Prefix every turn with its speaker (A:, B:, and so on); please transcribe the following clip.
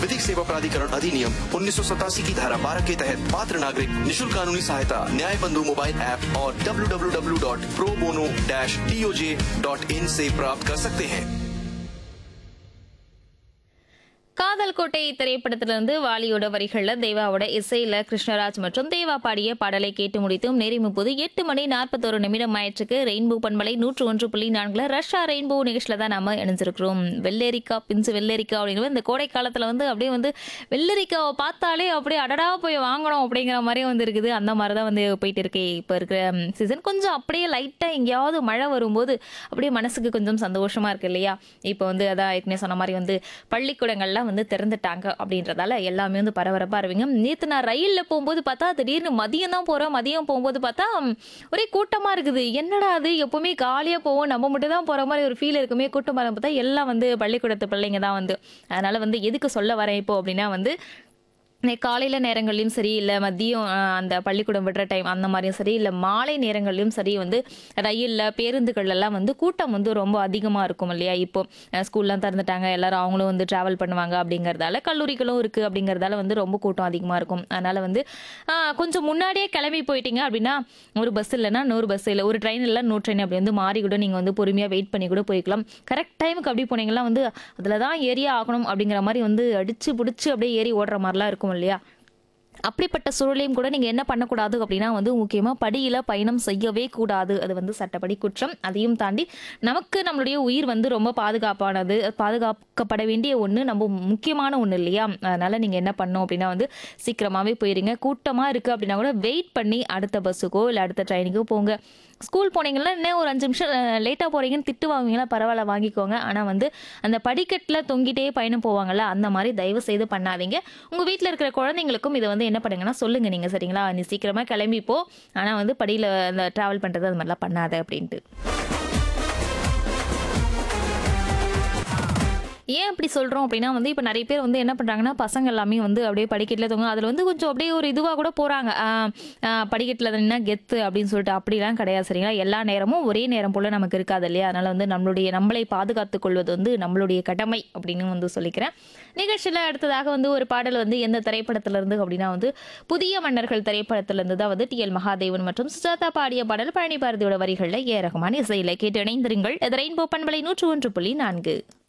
A: विधिक सेवा प्राधिकरण अधिनियम उन्नीस की धारा 12 के तहत पात्र नागरिक निशुल्क कानूनी सहायता न्याय बंधु मोबाइल ऐप और www.probono-toj.in से प्राप्त कर सकते हैं
B: காதல் கோட்டை திரைப்படத்திலிருந்து வாலியோட வரிகள்ல தேவாவோட இசையில கிருஷ்ணராஜ் மற்றும் தேவா பாடிய பாடலை கேட்டு முடித்தும் நேரம் இப்போது எட்டு மணி நாற்பத்தோரு நிமிடம் ஆயிற்றுக்கு ரெயின்போ பண்பலை நூற்று ஒன்று புள்ளி நான்குல ரஷ்யா ரெயின்போ நிகழ்ச்சியில தான் நாம இணைஞ்சிருக்கிறோம் வெள்ளரிக்கா பிஞ்சு வெள்ளரிக்கா அப்படின்னு இந்த கோடை காலத்துல வந்து அப்படியே வந்து வெள்ளரிக்காவை பார்த்தாலே அப்படியே அடடா போய் வாங்கணும் அப்படிங்கிற மாதிரி வந்து இருக்குது அந்த மாதிரி தான் வந்து போயிட்டு இருக்கு இப்போ இருக்கிற சீசன் கொஞ்சம் அப்படியே லைட்டா எங்கேயாவது மழை வரும்போது அப்படியே மனசுக்கு கொஞ்சம் சந்தோஷமா இருக்கு இல்லையா இப்போ வந்து அதான் ஏற்கனவே சொன்ன மாதிரி வந்து பள்ளிக்கூடங்கள்லாம் வந்து திறந்துட்டாங்க அப்படின்றதால எல்லாமே வந்து பரபரப்பா இருவீங்க நேற்று நான் ரயிலில் போகும்போது பார்த்தா திடீர்னு மதியம் தான் போகிறோம் மதியம் போகும்போது பார்த்தா ம், ஒரே கூட்டமா இருக்குது என்னடா அது எப்பவுமே காலியா போவோம் நம்ம மட்டும் தான் போற மாதிரி ஒரு ஃபீல் இருக்குமே கூட்டமாக பார்த்தா எல்லாம் வந்து பள்ளிக்கூடத்து பிள்ளைங்க தான் வந்து அதனால வந்து எதுக்கு சொல்ல வரேன் இப்போ அப்படின்னா வந்து நே- காலையில நேரங்கள்லையும் சரி இல்லை மதியம் அஹ், அந்த பள்ளிக்கூடம் விடுற டைம் அந்த மாதிரியும் சரி இல்லை மாலை நேரங்கள்லையும் சரி வந்து ரயிலில் பேருந்துகள்லாம் வந்து கூட்டம் வந்து ரொம்ப அதிகமாக இருக்கும் இல்லையா இப்போ அஹ், ஸ்கூல்லாம் திறந்துட்டாங்க எல்லாரும் அவங்களும் வந்து ட்ராவல் பண்ணுவாங்க அப்படிங்கிறதால கல்லூரிகளும் இருக்குது அப்படிங்கிறதால வந்து ரொம்ப கூட்டம் அதிகமாக இருக்கும் அதனால் வந்து அஹ், கொஞ்சம் முன்னாடியே கிளம்பி போயிட்டீங்க அப்படின்னா ஒரு பஸ் இல்லைன்னா நூறு பஸ் இல்லை ஒரு ட்ரெயின் இல்லை நூறு ட்ரெயின் அப்படி வந்து மாறி கூட நீங்கள் வந்து பொறுமையாக வெயிட் பண்ணி கூட போய்க்கலாம் கரெக்ட் டைமுக்கு அப்படி போனீங்கன்னா வந்து அதில் தான் ஏரியா ஆகணும் அப்படிங்கிற மாதிரி வந்து அடிச்சு பிடிச்சி அப்படியே ஏறி ஓடுற மாதிரிலாம் இருக்கும் இல்லையா அப்படிப்பட்ட சூழலையும் கூட நீங்கள் என்ன பண்ணக்கூடாது அப்படின்னா வந்து முக்கியமாக படியில் பயணம் செய்யவே கூடாது அது வந்து சட்டப்படி குற்றம் அதையும் தாண்டி நமக்கு நம்மளுடைய உயிர் வந்து ரொம்ப பாதுகாப்பானது பாதுகாக்கப்பட வேண்டிய ஒன்று நம்ம முக்கியமான ஒன்று இல்லையா அதனால் நீங்கள் என்ன பண்ணணும் அப்படின்னா வந்து சீக்கிரமாகவே போயிருங்க கூட்டமாக இருக்குது அப்படின்னா கூட வெயிட் பண்ணி அடுத்த பஸ்ஸுக்கோ இல்லை அடுத்த ட்ரெயினுக்கோ போங்க ஸ்கூல் போனீங்கன்னா இன்னும் ஒரு அஞ்சு நிமிஷம் லேட்டாக போகிறீங்கன்னு திட்டு வாங்குவீங்களா பரவாயில்ல வாங்கிக்கோங்க ஆனால் வந்து அந்த படிக்கட்டில் தொங்கிட்டே பயணம் போவாங்கல்ல அந்த மாதிரி தயவு செய்து பண்ணாதீங்க உங்கள் வீட்டில் இருக்கிற குழந்தைங்களுக்கும் இதை வந்து என்ன பண்ணுங்கன்னா சொல்லுங்கள் நீங்கள் சரிங்களா நீ சீக்கிரமாக கிளம்பி போ ஆனால் வந்து படியில் அந்த ட்ராவல் பண்ணுறது அது மாதிரிலாம் பண்ணாத அப்படின்ட்டு ஏன் அப்படி சொல்கிறோம் அப்படின்னா வந்து இப்போ நிறைய பேர் வந்து என்ன பண்ணுறாங்கன்னா பசங்க எல்லாமே வந்து அப்படியே படிக்கட்டில் தொங்க அதில் வந்து கொஞ்சம் அப்படியே ஒரு இதுவாக கூட போகிறாங்க படிக்கட்டில் நின்னா கெத்து அப்படின்னு சொல்லிட்டு அப்படிலாம் கிடையாது சரிங்களா எல்லா நேரமும் ஒரே நேரம் போல் நமக்கு இருக்காது இல்லையா அதனால் வந்து நம்மளுடைய நம்மளை பாதுகாத்துக் கொள்வது வந்து நம்மளுடைய கடமை அப்படின்னு வந்து சொல்லிக்கிறேன் நிகழ்ச்சியில் அடுத்ததாக வந்து ஒரு பாடல் வந்து எந்த திரைப்படத்துல இருந்து அப்படின்னா வந்து புதிய மன்னர்கள் திரைப்படத்திலிருந்து தான் வந்து டி எல் மகாதேவன் மற்றும் சுஜாதா பாடிய பாடல் பழனி பாரதியோட வரிகளில் ஏ ரகுமான் இசையில் கேட்டு இணைந்திருங்கள் இது ரெயின்போ பண்பலை நூற்று ஒன்று புள்ளி நான்கு